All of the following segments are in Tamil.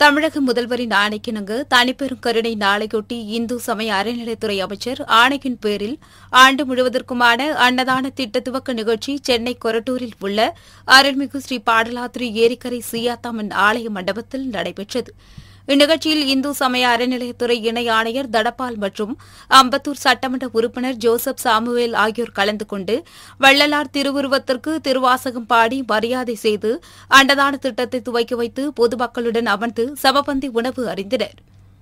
தமிழக முதல்வரின் ஆணைக்கிணங்க தனிப்பெரும் கருணை நாளையொட்டி இந்து சமய அறநிலைத்துறை அமைச்சர் ஆணையின் பேரில் ஆண்டு முழுவதற்குமான அன்னதான திட்ட துவக்க நிகழ்ச்சி சென்னை கொரட்டூரில் உள்ள அருள்மிகு ஸ்ரீ பாடலாத்திரி ஏரிக்கரை சியாத்தாமன் ஆலய மண்டபத்தில் நடைபெற்றது இந்நிகழ்ச்சியில் இந்து சமய அறநிலையத்துறை இணை ஆணையர் தடபால் மற்றும் அம்பத்தூர் சட்டமன்ற உறுப்பினர் ஜோசப் சாமுவேல் ஆகியோர் கலந்து கொண்டு வள்ளலார் திருவுருவத்திற்கு திருவாசகம் பாடி மரியாதை செய்து அன்னதான திட்டத்தை துவக்கி வைத்து பொதுமக்களுடன் அமர்ந்து சமபந்தி உணவு அறிந்தனர்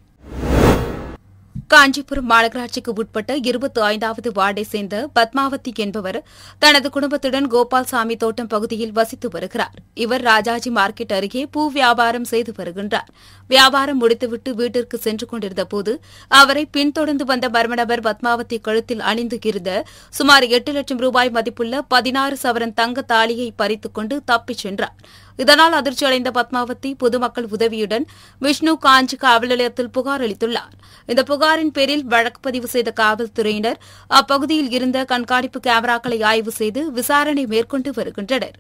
காஞ்சிபுரம் மாநகராட்சிக்கு உட்பட்ட இருபத்தி ஐந்தாவது வார்டை சேர்ந்த பத்மாவதி என்பவர் தனது குடும்பத்துடன் கோபால்சாமி தோட்டம் பகுதியில் வசித்து வருகிறார் இவர் ராஜாஜி மார்க்கெட் அருகே பூ வியாபாரம் செய்து வருகின்றார் வியாபாரம் முடித்துவிட்டு வீட்டிற்கு சென்று கொண்டிருந்தபோது அவரை பின்தொடர்ந்து வந்த மர்ம நபர் பத்மாவதி கழுத்தில் அணிந்து இருந்த சுமார் எட்டு லட்சம் ரூபாய் மதிப்புள்ள பதினாறு சவரன் தங்க தாலியை பறித்துக் கொண்டு தப்பிச் சென்றார் இதனால் அதிர்ச்சியடைந்த பத்மாவதி பொதுமக்கள் உதவியுடன் விஷ்ணு காஞ்சி காவல் நிலையத்தில் புகார் அளித்துள்ளார் இந்த புகாரின் பேரில் வழக்கு பதிவு செய்த காவல்துறையினர் அப்பகுதியில் இருந்த கண்காணிப்பு கேமராக்களை ஆய்வு செய்து விசாரணை மேற்கொண்டு வருகின்றனர்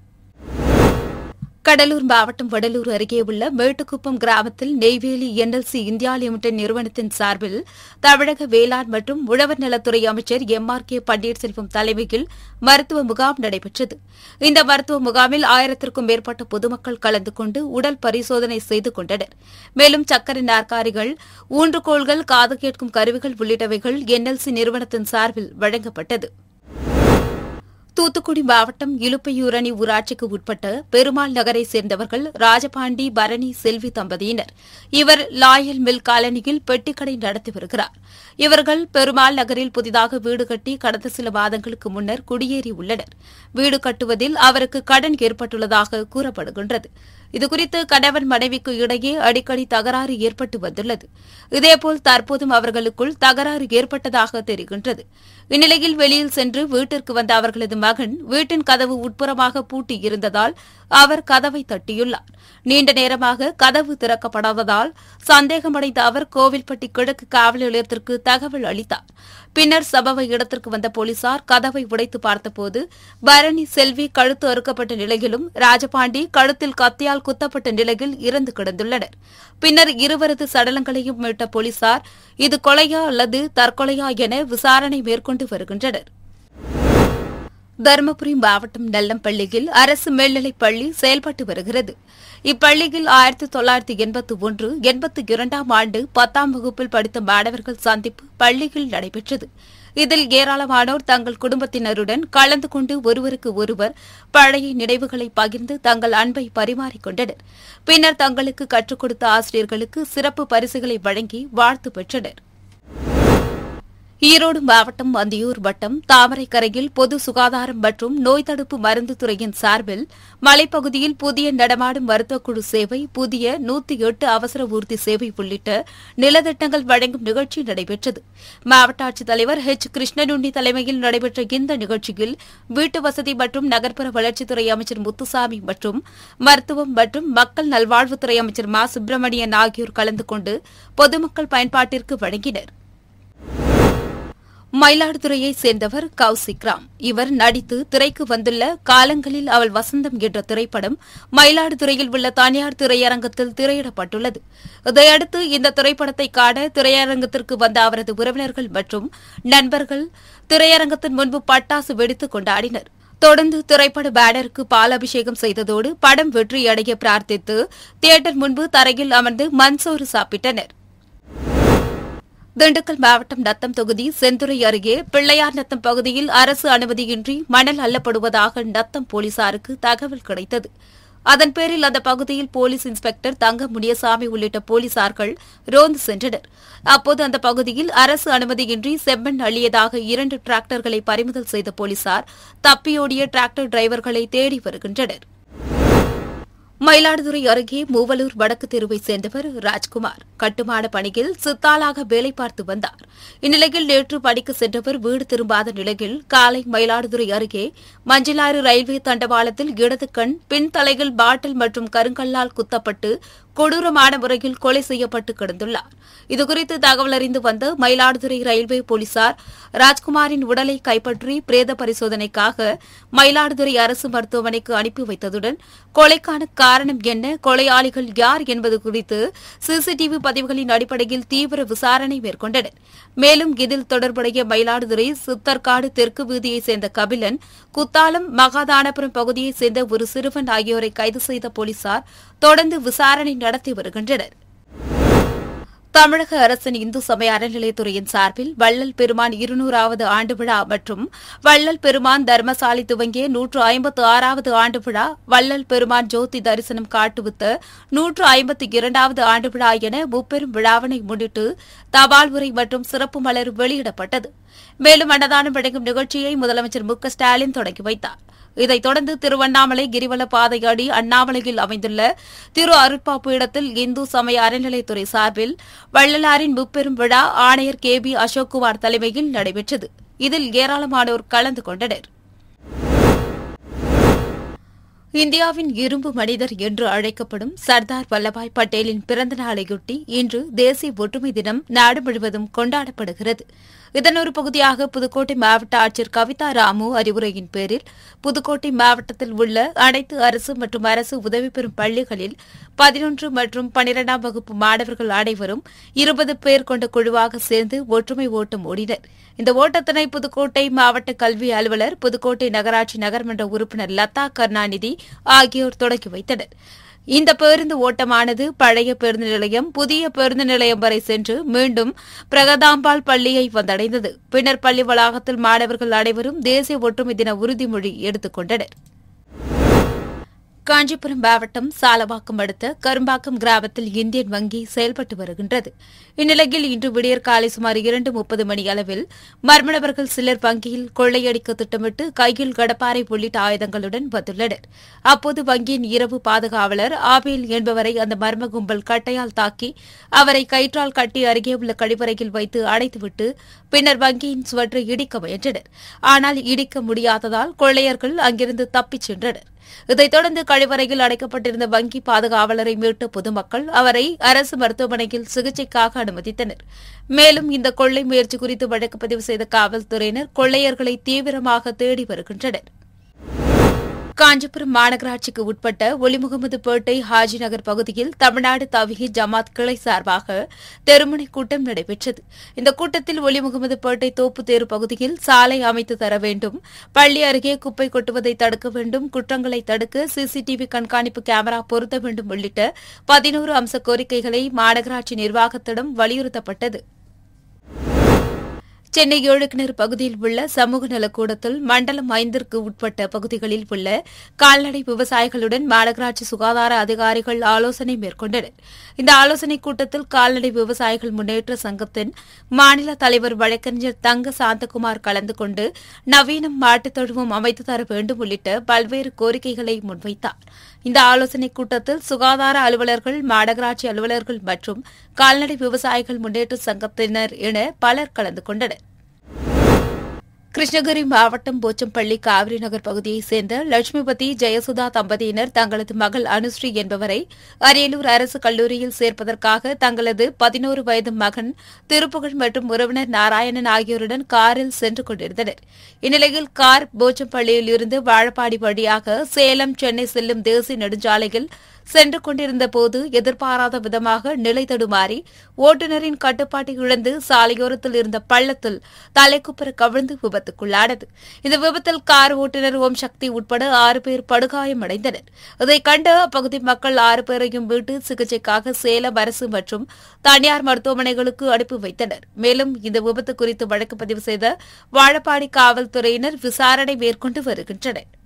கடலூர் மாவட்டம் வடலூர் அருகே உள்ள மேட்டுக்குப்பம் கிராமத்தில் நெய்வேலி என்எல்சி இந்தியா லிமிடெட் நிறுவனத்தின் சார்பில் தமிழக வேளாண் மற்றும் உழவர் நலத்துறை அமைச்சர் எம் ஆர் கே பன்னீர்செல்வம் தலைமையில் மருத்துவ முகாம் நடைபெற்றது இந்த மருத்துவ முகாமில் ஆயிரத்திற்கும் மேற்பட்ட பொதுமக்கள் கலந்து கொண்டு உடல் பரிசோதனை செய்து கொண்டனர் மேலும் சக்கரை நாற்காலிகள் ஊன்றுகோள்கள் காது கேட்கும் கருவிகள் உள்ளிட்டவைகள் என்எல்சி நிறுவனத்தின் சார்பில் வழங்கப்பட்டது தூத்துக்குடி மாவட்டம் இலுப்பையூரணி ஊராட்சிக்கு உட்பட்ட பெருமாள் நகரை சேர்ந்தவர்கள் ராஜபாண்டி பரணி செல்வி தம்பதியினர் இவர் லாயல் மில் காலனியில் பெட்டிக்கடை நடத்தி வருகிறார் இவர்கள் பெருமாள் நகரில் புதிதாக வீடு கட்டி கடந்த சில மாதங்களுக்கு முன்னர் குடியேறியுள்ளனர் வீடு கட்டுவதில் அவருக்கு கடன் ஏற்பட்டுள்ளதாக கூறப்படுகின்றது இதுகுறித்து கணவன் மனைவிக்கு இடையே அடிக்கடி தகராறு ஏற்பட்டு வந்துள்ளது இதேபோல் தற்போதும் அவர்களுக்குள் தகராறு ஏற்பட்டதாக தெரிகின்றது இந்நிலையில் வெளியில் சென்று வீட்டிற்கு வந்த அவர்களது மகன் வீட்டின் கதவு உட்புறமாக பூட்டி இருந்ததால் அவர் கதவை தட்டியுள்ளார் நீண்ட நேரமாக கதவு திறக்கப்படாததால் சந்தேகமடைந்த அவர் கோவில்பட்டி கிழக்கு காவல் நிலையத்திற்கு தகவல் அளித்தார் பின்னர் சம்பவ இடத்திற்கு வந்த போலீசார் கதவை உடைத்து பார்த்தபோது பரணி செல்வி கழுத்து அறுக்கப்பட்ட நிலையிலும் ராஜபாண்டி கழுத்தில் கத்தியால் குத்தப்பட்ட நிலையில் இறந்து கிடந்துள்ளனர் பின்னர் இருவரது சடலங்களையும் மீட்ட போலீசார் இது கொலையா அல்லது தற்கொலையா என விசாரணை மேற்கொண்டு வருகின்றனர் தருமபுரி மாவட்டம் நெல்லம்பள்ளியில் அரசு மேல்நிலைப் பள்ளி செயல்பட்டு வருகிறது இப்பள்ளியில் ஆயிரத்தி தொள்ளாயிரத்தி எண்பத்தி ஒன்று எண்பத்தி இரண்டாம் ஆண்டு பத்தாம் வகுப்பில் படித்த மாணவர்கள் சந்திப்பு பள்ளியில் நடைபெற்றது இதில் ஏராளமானோர் தங்கள் குடும்பத்தினருடன் கலந்து கொண்டு ஒருவருக்கு ஒருவர் பழைய நினைவுகளை பகிர்ந்து தங்கள் அன்பை பரிமாறிக் கொண்டனர் பின்னர் தங்களுக்கு கற்றுக் கொடுத்த ஆசிரியர்களுக்கு சிறப்பு பரிசுகளை வழங்கி வாழ்த்து பெற்றனர் ஈரோடு மாவட்டம் அந்தியூர் வட்டம் தாமரைக்கரையில் பொது சுகாதாரம் மற்றும் நோய் தடுப்பு மருந்து துறையின் சார்பில் மலைப்பகுதியில் புதிய நடமாடும் மருத்துவக் குழு சேவை புதிய நூத்தி எட்டு அவசர ஊர்தி சேவை உள்ளிட்ட நிலத்திட்டங்கள் வழங்கும் நிகழ்ச்சி நடைபெற்றது மாவட்ட ஆட்சித்தலைவர் ஹெச் கிருஷ்ணனுண்டி தலைமையில் நடைபெற்ற இந்த நிகழ்ச்சியில் வீட்டு வசதி மற்றும் நகர்ப்புற வளர்ச்சித்துறை அமைச்சர் முத்துசாமி மற்றும் மருத்துவம் மற்றும் மக்கள் நல்வாழ்வுத்துறை அமைச்சர் மா சுப்பிரமணியன் ஆகியோர் கலந்து கொண்டு பொதுமக்கள் பயன்பாட்டிற்கு வழங்கினர் மயிலாடுதுறையைச் சேர்ந்தவர் கௌசிக் ராம் இவர் நடித்து திரைக்கு வந்துள்ள காலங்களில் அவள் வசந்தம் என்ற திரைப்படம் மயிலாடுதுறையில் உள்ள தனியார் திரையரங்கத்தில் திரையிடப்பட்டுள்ளது இதையடுத்து இந்த திரைப்படத்தை காண திரையரங்கத்திற்கு வந்த அவரது உறவினர்கள் மற்றும் நண்பர்கள் திரையரங்கத்தின் முன்பு பட்டாசு வெடித்து கொண்டாடினர் தொடர்ந்து திரைப்பட பேனருக்கு பாலாபிஷேகம் செய்ததோடு படம் வெற்றியடைய பிரார்த்தித்து தியேட்டர் முன்பு தரையில் அமர்ந்து மண்சோறு சாப்பிட்டனர் திண்டுக்கல் மாவட்டம் நத்தம் தொகுதி செந்துறை அருகே பிள்ளையார் நத்தம் பகுதியில் அரசு அனுமதியின்றி மணல் அள்ளப்படுவதாக நத்தம் போலீசாருக்கு தகவல் கிடைத்தது அதன் பேரில் அந்த பகுதியில் போலீஸ் இன்ஸ்பெக்டர் தங்க முனியசாமி உள்ளிட்ட போலீசார்கள் ரோந்து சென்றனர் அப்போது அந்த பகுதியில் அரசு அனுமதியின்றி செம்மண் அள்ளியதாக இரண்டு டிராக்டர்களை பறிமுதல் செய்த போலீசார் தப்பியோடிய டிராக்டர் டிரைவர்களை தேடி வருகின்றனர் மயிலாடுதுறை அருகே மூவலூர் வடக்கு தெருவைச் சேர்ந்தவர் ராஜ்குமார் கட்டுமான பணியில் சித்தாளாக வேலை பார்த்து வந்தார் இந்நிலையில் நேற்று பணிக்கு சென்றவர் வீடு திரும்பாத நிலையில் காலை மயிலாடுதுறை அருகே மஞ்சளாறு ரயில்வே தண்டவாளத்தில் இடது கண் பின் தலையில் பாட்டில் மற்றும் கருங்கல்லால் குத்தப்பட்டு கொடூரமான முறையில் கொலை செய்யப்பட்டு கிடந்துள்ளார் இதுகுறித்து தகவல் அறிந்து வந்த மயிலாடுதுறை ரயில்வே போலீசார் ராஜ்குமாரின் உடலை கைப்பற்றி பிரேத பரிசோதனைக்காக மயிலாடுதுறை அரசு மருத்துவமனைக்கு அனுப்பி வைத்ததுடன் கொலைக்கான காரணம் என்ன கொலையாளிகள் யார் என்பது குறித்து சிசிடிவி பதிவுகளின் அடிப்படையில் தீவிர விசாரணை மேற்கொண்டனர் மேலும் இதில் தொடர்புடைய மயிலாடுதுறை சித்தர்காடு தெற்கு வீதியைச் சேர்ந்த கபிலன் குத்தாலம் மகாதானபுரம் பகுதியைச் சேர்ந்த ஒரு சிறுவன் ஆகியோரை கைது செய்த போலீசார் தொடர்ந்து விசாரணை நடத்தி வருகின்றனர் தமிழக அரசின் இந்து சமய அறநிலையத்துறையின் சார்பில் வள்ளல் பெருமான் இருநூறாவது ஆண்டு விழா மற்றும் வள்ளல் பெருமான் தர்மசாலை துவங்கிய நூற்று ஐம்பத்து ஆறாவது ஆண்டு விழா வள்ளல் பெருமான் ஜோதி தரிசனம் காட்டுவித்த நூற்று ஐம்பத்தி இரண்டாவது ஆண்டு விழா என முப்பெரும் விழாவினை முன்னிட்டு தபால் உரை மற்றும் சிறப்பு மலர் வெளியிடப்பட்டது மேலும் அன்னதானம் வழங்கும் நிகழ்ச்சியை முதலமைச்சர் மு க ஸ்டாலின் தொடங்கி வைத்தார் இதைத் தொடர்ந்து திருவண்ணாமலை கிரிவல பாதையடி அண்ணாமலையில் அமைந்துள்ள திரு அருட்பா பீடத்தில் இந்து சமய அறநிலைத்துறை சார்பில் வள்ளலாரின் முப்பெரும் விழா ஆணையர் கே பி அசோக்குமார் தலைமையில் நடைபெற்றது இதில் ஏராளமானோர் கலந்து கொண்டனர் இந்தியாவின் இரும்பு மனிதர் என்று அழைக்கப்படும் சர்தார் வல்லபாய் பட்டேலின் பிறந்த நாளையொட்டி இன்று தேசிய ஒற்றுமை தினம் நாடு முழுவதும் கொண்டாடப்படுகிறது இதன் ஒரு பகுதியாக புதுக்கோட்டை மாவட்ட ஆட்சியர் கவிதா ராமு அறிவுரையின் பேரில் புதுக்கோட்டை மாவட்டத்தில் உள்ள அனைத்து அரசு மற்றும் அரசு உதவி பெறும் பள்ளிகளில் பதினொன்று மற்றும் பனிரெண்டாம் வகுப்பு மாணவர்கள் அனைவரும் இருபது பேர் கொண்ட குழுவாக சேர்ந்து ஒற்றுமை ஓட்டம் ஓடினர் இந்த ஓட்டத்தினை புதுக்கோட்டை மாவட்ட கல்வி அலுவலர் புதுக்கோட்டை நகராட்சி நகர்மன்ற உறுப்பினர் லதா கருணாநிதி ஆகியோர் தொடங்கி வைத்தனர் இந்த பேருந்து ஓட்டமானது பழைய பேருந்து நிலையம் புதிய பேருந்து நிலையம் வரை சென்று மீண்டும் பிரகதாம்பாள் பள்ளியை வந்தடைந்தது பின்னர் பள்ளி வளாகத்தில் மாணவர்கள் அனைவரும் தேசிய ஒற்றுமை தின உறுதிமொழி எடுத்துக் கொண்டனர் காஞ்சிபுரம் மாவட்டம் சாலவாக்கம் அடுத்த கரும்பாக்கம் கிராமத்தில் இந்தியன் வங்கி செயல்பட்டு வருகின்றது இந்நிலையில் இன்று விடியற் காலை சுமார் இரண்டு முப்பது மணி அளவில் மர்மணவர்கள் சிலர் வங்கியில் கொள்ளையடிக்க திட்டமிட்டு கையில் கடப்பாரை உள்ளிட்ட ஆயுதங்களுடன் வந்துள்ளனர் அப்போது வங்கியின் இரவு பாதுகாவலர் ஆபேல் என்பவரை அந்த மர்ம கும்பல் கட்டையால் தாக்கி அவரை கயிற்றால் கட்டி அருகே உள்ள கழிவறையில் வைத்து அடைத்துவிட்டு பின்னர் வங்கியின் சுவற்றை இடிக்க முயன்றனர் ஆனால் இடிக்க முடியாததால் கொள்ளையர்கள் அங்கிருந்து தப்பிச் சென்றனர் இதைத் தொடர்ந்து கழிவறையில் அடைக்கப்பட்டிருந்த வங்கி பாதுகாவலரை மீட்ட பொதுமக்கள் அவரை அரசு மருத்துவமனையில் சிகிச்சைக்காக அனுமதித்தனர் மேலும் இந்த கொள்ளை முயற்சி குறித்து வழக்கு பதிவு செய்த காவல்துறையினர் கொள்ளையர்களை தீவிரமாக தேடி வருகின்றனர் காஞ்சிபுரம் மாநகராட்சிக்கு உட்பட்ட ஒலிமுகமதுப்பேட்டை ஹாஜி நகர் பகுதியில் தமிழ்நாடு தவிகி ஜமாத் கிளை சார்பாக தெருமுனை கூட்டம் நடைபெற்றது இந்த கூட்டத்தில் ஒலிமுகமதுப்பேட்டை தோப்புத்தேரு பகுதியில் சாலை அமைத்து தர வேண்டும் பள்ளி அருகே குப்பை கொட்டுவதை தடுக்க வேண்டும் குற்றங்களை தடுக்க சிசிடிவி கண்காணிப்பு கேமரா பொருத்த வேண்டும் உள்ளிட்ட பதினோரு அம்ச கோரிக்கைகளை மாநகராட்சி நிர்வாகத்திடம் வலியுறுத்தப்பட்டது சென்னை ஏழுக்கிணறு பகுதியில் உள்ள சமூக நலக்கூடத்தில் மண்டலம் ஐந்திற்கு உட்பட்ட பகுதிகளில் உள்ள கால்நடை விவசாயிகளுடன் மாநகராட்சி சுகாதார அதிகாரிகள் ஆலோசனை மேற்கொண்டனர் இந்த ஆலோசனைக் கூட்டத்தில் கால்நடை விவசாயிகள் முன்னேற்ற சங்கத்தின் மாநில தலைவர் வழக்கறிஞர் தங்க சாந்தகுமார் கலந்து கொண்டு நவீன மாட்டுத் தொழுவம் அமைத்து தர வேண்டும் உள்ளிட்ட பல்வேறு கோரிக்கைகளை முன்வைத்தார் இந்த ஆலோசனைக் கூட்டத்தில் சுகாதார அலுவலர்கள் மாநகராட்சி அலுவலர்கள் மற்றும் கால்நடை விவசாயிகள் முன்னேற்ற சங்கத்தினர் என பலர் கலந்து கொண்டனர் கிருஷ்ணகிரி மாவட்டம் போச்சம்பள்ளி காவிரி நகர் பகுதியைச் சேர்ந்த லட்சுமிபதி ஜெயசுதா தம்பதியினர் தங்களது மகள் அனுஸ்ரீ என்பவரை அரியலூர் அரசு கல்லூரியில் சேர்ப்பதற்காக தங்களது பதினோரு வயது மகன் திருப்புகழ் மற்றும் உறவினர் நாராயணன் ஆகியோருடன் காரில் சென்று கொண்டிருந்தனர் இந்நிலையில் கார் போச்சம்பள்ளியில் இருந்து வாழப்பாடி வழியாக சேலம் சென்னை செல்லும் தேசிய நெடுஞ்சாலையில் சென்று கொண்டிருந்த போது எதிர்பாராத விதமாக நிலை தடுமாறி ஓட்டுநரின் கட்டுப்பாட்டை இழந்து சாலையோரத்தில் இருந்த பள்ளத்தில் தலைக்குப்புற கவிழ்ந்து விபத்துக்குள்ளானது இந்த விபத்தில் கார் ஓட்டுநர் ஓம் சக்தி உட்பட ஆறு பேர் படுகாயமடைந்தனர் இதைக் கண்டு அப்பகுதி மக்கள் ஆறு பேரையும் மீட்டு சிகிச்சைக்காக சேலம் அரசு மற்றும் தனியார் மருத்துவமனைகளுக்கு அனுப்பி வைத்தனர் மேலும் இந்த விபத்து குறித்து வழக்கு பதிவு செய்த வாழப்பாடி காவல்துறையினர் விசாரணை மேற்கொண்டு வருகின்றனர்